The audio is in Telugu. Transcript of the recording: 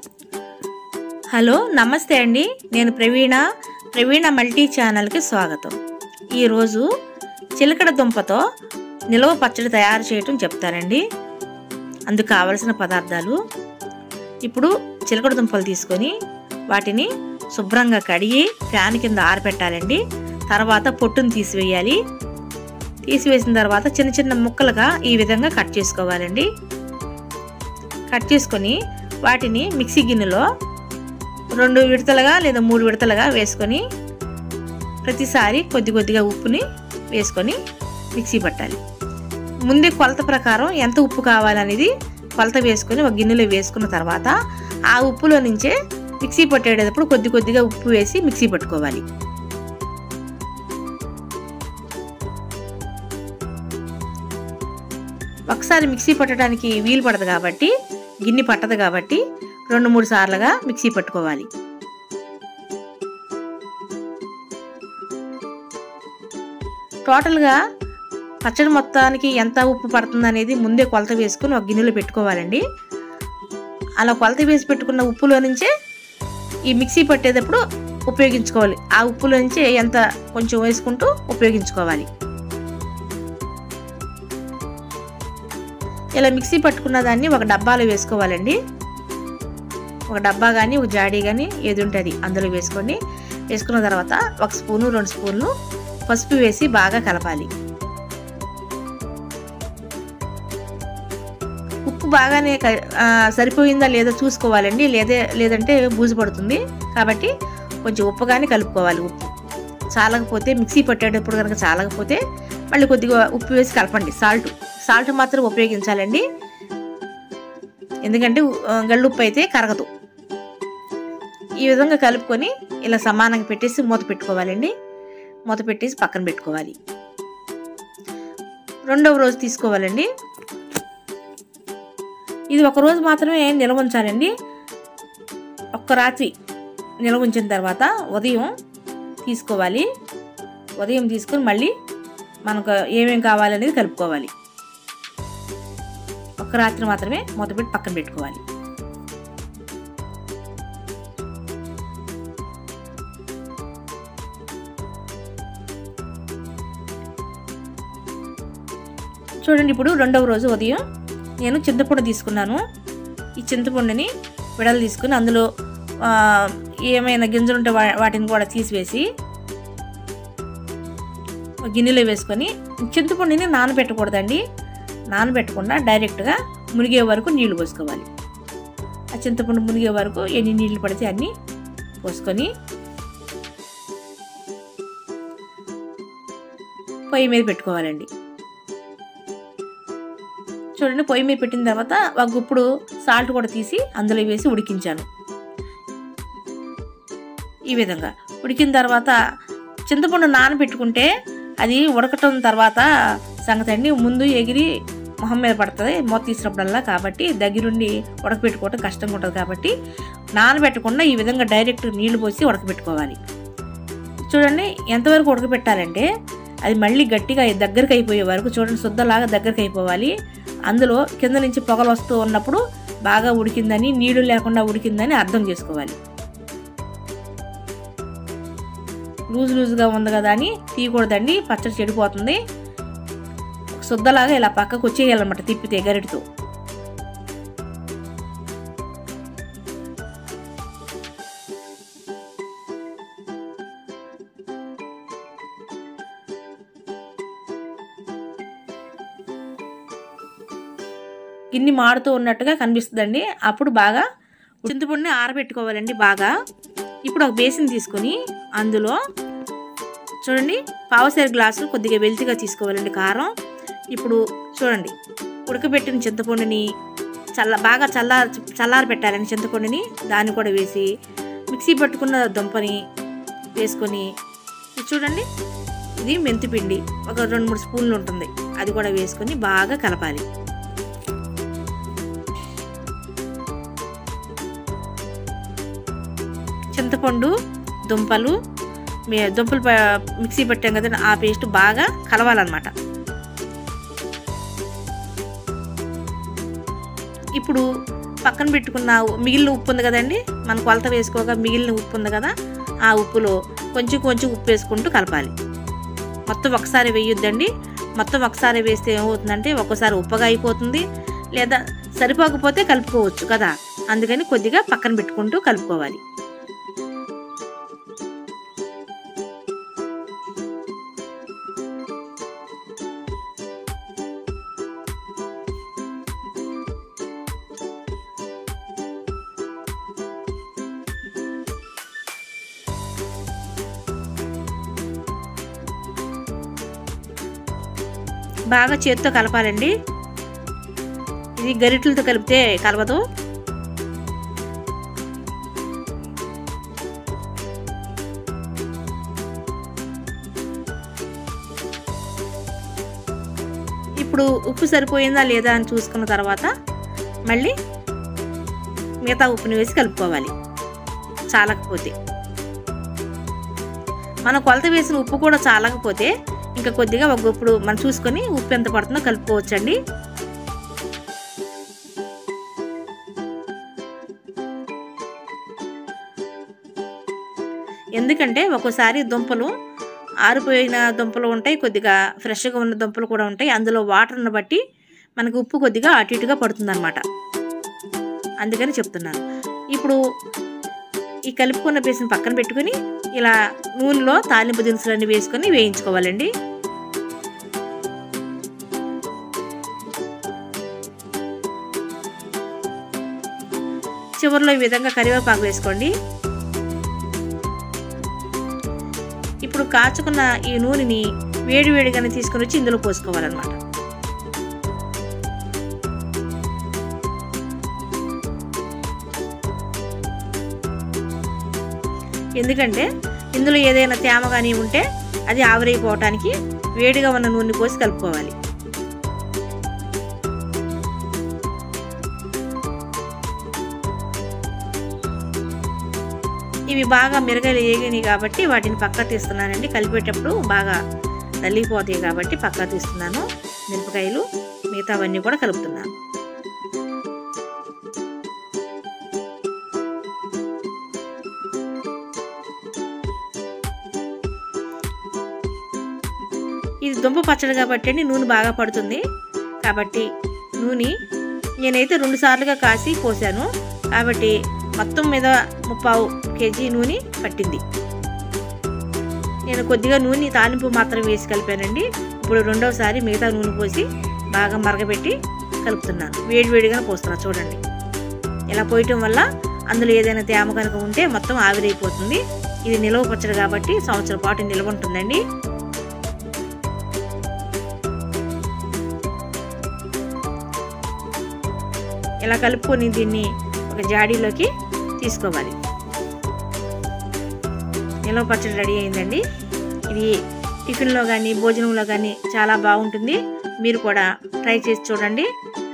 హలో నమస్తే అండి నేను ప్రవీణ ప్రవీణ మల్టీ ఛానల్కి స్వాగతం ఈరోజు చిలకడ దుంపతో నిలవ పచ్చడి తయారు చేయటం చెప్తానండి అందుకు కావలసిన పదార్థాలు ఇప్పుడు చిలకడ దుంపలు తీసుకొని వాటిని శుభ్రంగా కడిగి ఫ్యాన్ కింద ఆరబెట్టాలండి తర్వాత పొట్టును తీసివేయాలి తీసివేసిన తర్వాత చిన్న చిన్న ముక్కలుగా ఈ విధంగా కట్ చేసుకోవాలండి కట్ చేసుకొని వాటిని మిక్సీ గిన్నెలో రెండు విడతలుగా లేదా మూడు విడతలుగా వేసుకొని ప్రతిసారి కొద్ది కొద్దిగా ఉప్పుని వేసుకొని మిక్సీ పట్టాలి ముందే కొలత ప్రకారం ఎంత ఉప్పు కావాలనేది కొలత వేసుకొని ఒక గిన్నెలో వేసుకున్న తర్వాత ఆ ఉప్పులో నుంచే మిక్సీ పట్టేటప్పుడు కొద్ది కొద్దిగా ఉప్పు వేసి మిక్సీ పట్టుకోవాలి ఒకసారి మిక్సీ పట్టడానికి వీలు పడదు కాబట్టి గిన్నె పట్టదు కాబట్టి రెండు మూడు సార్లుగా మిక్సీ పట్టుకోవాలి టోటల్గా పచ్చడి మొత్తానికి ఎంత ఉప్పు పడుతుంది అనేది ముందే కొలత వేసుకుని ఒక గిన్నెలో పెట్టుకోవాలండి అలా కొలత వేసి పెట్టుకున్న ఉప్పులో నుంచే ఈ మిక్సీ పట్టేటప్పుడు ఉపయోగించుకోవాలి ఆ ఉప్పులో నుంచే ఎంత కొంచెం వేసుకుంటూ ఉపయోగించుకోవాలి ఇలా మిక్సీ పట్టుకున్న దాన్ని ఒక డబ్బాలో వేసుకోవాలండి ఒక డబ్బా కానీ ఒక జాడీ కానీ ఏది ఉంటుంది అందులో వేసుకోండి వేసుకున్న తర్వాత ఒక స్పూను రెండు స్పూన్లు పసుపు వేసి బాగా కలపాలి ఉప్పు బాగానే క- ఆ, సరిపోయిందా లేదా చూసుకోవాలండి లేదే లేదంటే బూజు పడుతుంది కాబట్టి కొంచెం ఉప్పు కానీ కలుపుకోవాలి ఉప్పు చాలకపోతే మిక్సీ పట్టేటప్పుడు కనుక చాలకపోతే మళ్ళీ కొద్దిగా ఉప్పు వేసి కలపండి సాల్ట్ సాల్ట్ మాత్రం ఉపయోగించాలండి ఎందుకంటే ఆ, గళ్ళుప్పు అయితే కరగదు ఈ విధంగా కలుపుకొని ఇలా సమానంగా పెట్టేసి మూత పెట్టుకోవాలండి మూత పెట్టేసి పక్కన పెట్టుకోవాలి రెండవ రోజు తీసుకోవాలండి ఇది ఒక రోజు మాత్రమే నిల్వ ఉంచాలండి ఒక్క రాత్రి నిల్వ ఉంచిన తర్వాత ఉదయం తీసుకోవాలి ఉదయం తీసుకొని మళ్ళీ మనకు ఏమేం కావాలనేది కలుపుకోవాలి ఒక్క రాత్రి మాత్రమే మూత పెట్టి పక్కన పెట్టుకోవాలి చూడండి ఇప్పుడు రెండవ రోజు ఉదయం నేను చింతపండు తీసుకున్నాను ఈ చింతపండుని విడలు తీసుకుని అందులో ఆ, ఏమైనా గింజలు ఉంటే వా- వాటిని కూడా తీసివేసి ఒక గిన్నెలో వేసుకొని చింతపండుని నానబెట్టకూడదండి నానబెట్టకుండా డైరెక్ట్గా మునిగే వరకు నీళ్లు పోసుకోవాలి ఆ చింతపండు మునిగే వరకు ఎన్ని నీళ్లు పడితే అన్నీ పోసుకొని పొయ్యి మీద పెట్టుకోవాలండి చూడండి పొయ్యి మీద పెట్టిన తర్వాత ఒక గుప్పుడు సాల్ట్ కూడా తీసి అందులో వేసి ఉడికించాను ఈ విధంగా ఉడికిన తర్వాత చింతపండు నానబెట్టుకుంటే అది ఉడకటం తర్వాత సంగతి అండి ముందు ఎగిరి మొహం మీద పడుతుంది మూత తీసినప్పుడల్లా కాబట్టి దగ్గరుండి ఉడకబెట్టుకోవటం కష్టంగా ఉంటుంది కాబట్టి నానబెట్టకుండా ఈ విధంగా డైరెక్ట్ నీళ్లు పోసి ఉడకబెట్టుకోవాలి చూడండి ఎంతవరకు ఉడకబెట్టాలంటే అది మళ్ళీ గట్టిగా దగ్గరికి అయిపోయే వరకు చూడండి శుద్ధలాగా దగ్గరికి అయిపోవాలి అందులో కింద నుంచి పొగలు వస్తూ ఉన్నప్పుడు బాగా ఉడికిందని నీళ్లు లేకుండా ఉడికిందని అర్థం చేసుకోవాలి లూజ్ లూజ్గా ఉంది కదా అని తీయకూడదండి పచ్చడి చెడిపోతుంది శుద్ధలాగా ఇలా పక్కకు వచ్చేయాలన్నమాట తిప్పితే గరిటితో గిన్నె మాడుతూ ఉన్నట్టుగా కనిపిస్తుందండి అప్పుడు బాగా చింతపండుని ఆరబెట్టుకోవాలండి బాగా ఇప్పుడు ఒక బేసిన్ తీసుకొని అందులో చూడండి పావుసేరు గ్లాసు కొద్దిగా వెల్తిగా తీసుకోవాలండి కారం ఇప్పుడు చూడండి ఉడకబెట్టిన చింతపండుని చల్ల బాగా చల్లార చల్లారి పెట్టాలండి చింతపండుని దాన్ని కూడా వేసి మిక్సీ పట్టుకున్న దుంపని వేసుకొని ఇది చూడండి ఇది మెంతిపిండి ఒక రెండు మూడు స్పూన్లు ఉంటుంది అది కూడా వేసుకొని బాగా కలపాలి చింతపండు దుంపలు మే- దుంపలు ప- మిక్సీ పెట్టాం కదా ఆ పేస్ట్ బాగా కలవాలన్నమాట ఇప్పుడు పక్కన పెట్టుకున్న ఉ- మిగిలిన ఉప్పు ఉంది కదండి మనం కొలత వేసుకోగా మిగిలిన ఉప్పు ఉంది కదా ఆ ఉప్పులో కొంచెం కొంచెం ఉప్పు వేసుకుంటూ కలపాలి మొత్తం ఒకసారి వేయొద్దండి మొత్తం ఒకసారి వేస్తే ఏమవుతుందంటే ఒక్కోసారి ఉప్పగా అయిపోతుంది లేదా సరిపోకపోతే కలుపుకోవచ్చు కదా అందుకని కొద్దిగా పక్కన పెట్టుకుంటూ కలుపుకోవాలి బాగా చేతితో కలపాలండి ఇది గరిటెలతో కలిపితే కలవదు ఇప్పుడు ఉప్పు సరిపోయిందా లేదా అని చూసుకున్న తర్వాత మళ్ళీ మిగతా ఉప్పుని వేసి కలుపుకోవాలి చాలకపోతే మనం కొలత వేసిన ఉప్పు కూడా చాలకపోతే ఇంకా కొద్దిగా ఒక ఇప్పుడు మనం చూసుకొని ఉప్పు ఎంత పడుతుందో కలుపుకోవచ్చండి ఎందుకంటే ఒక్కోసారి దుంపలు ఆరిపోయిన దుంపలు ఉంటాయి కొద్దిగా ఫ్రెష్గా ఉన్న దుంపలు కూడా ఉంటాయి అందులో వాటర్ని బట్టి మనకు ఉప్పు కొద్దిగా అటు ఇటుగా పడుతుందన్నమాట అందుకని చెప్తున్నాను ఇప్పుడు ఈ కలుపుకున్న పీసుని పక్కన పెట్టుకొని ఇలా నూనెలో తాలింపు దినుసులన్నీ వేసుకొని వేయించుకోవాలండి చివరిలో ఈ విధంగా కరివేపాకు వేసుకోండి ఇప్పుడు కాచుకున్న ఈ నూనెని వేడి వేడిగానే తీసుకొని వచ్చి ఇందులో పోసుకోవాలన్నమాట ఎందుకంటే ఇందులో ఏదైనా తేమ కానీ ఉంటే అది ఆవిరైపోవటానికి వేడిగా ఉన్న నూనె పోసి కలుపుకోవాలి ఇవి బాగా మిరగలు ఏగినాయి కాబట్టి వాటిని పక్క తీస్తున్నానండి కలిపేటప్పుడు బాగా తల్లిపోతాయి కాబట్టి పక్క తీస్తున్నాను మిరపకాయలు మిగతావన్నీ కూడా కలుపుతున్నాను ఇది దుంప పచ్చడి కాబట్టి అండి నూనె బాగా పడుతుంది కాబట్టి నూనె నేనైతే రెండు సార్లుగా కాసి పోసాను కాబట్టి మొత్తం మీద ముప్పావు కేజీ నూనె పట్టింది నేను కొద్దిగా నూనె తాలింపు మాత్రం వేసి కలిపానండి ఇప్పుడు రెండవసారి మిగతా నూనె పోసి బాగా మరగబెట్టి కలుపుతున్నాను వేడివేడిగా పోస్తున్నాను చూడండి ఇలా పోయటం వల్ల అందులో ఏదైనా తేమ కనుక ఉంటే మొత్తం ఆవిరైపోతుంది ఇది నిల్వ పచ్చడి కాబట్టి సంవత్సరం పాటు నిల్వ ఉంటుందండి ఇలా కలుపుకొని దీన్ని ఒక జాడీలోకి తీసుకోవాలి నిల్వ పచ్చడి రెడీ అయిందండి ఇది టిఫిన్లో కానీ భోజనంలో కానీ చాలా బాగుంటుంది మీరు కూడా ట్రై చేసి చూడండి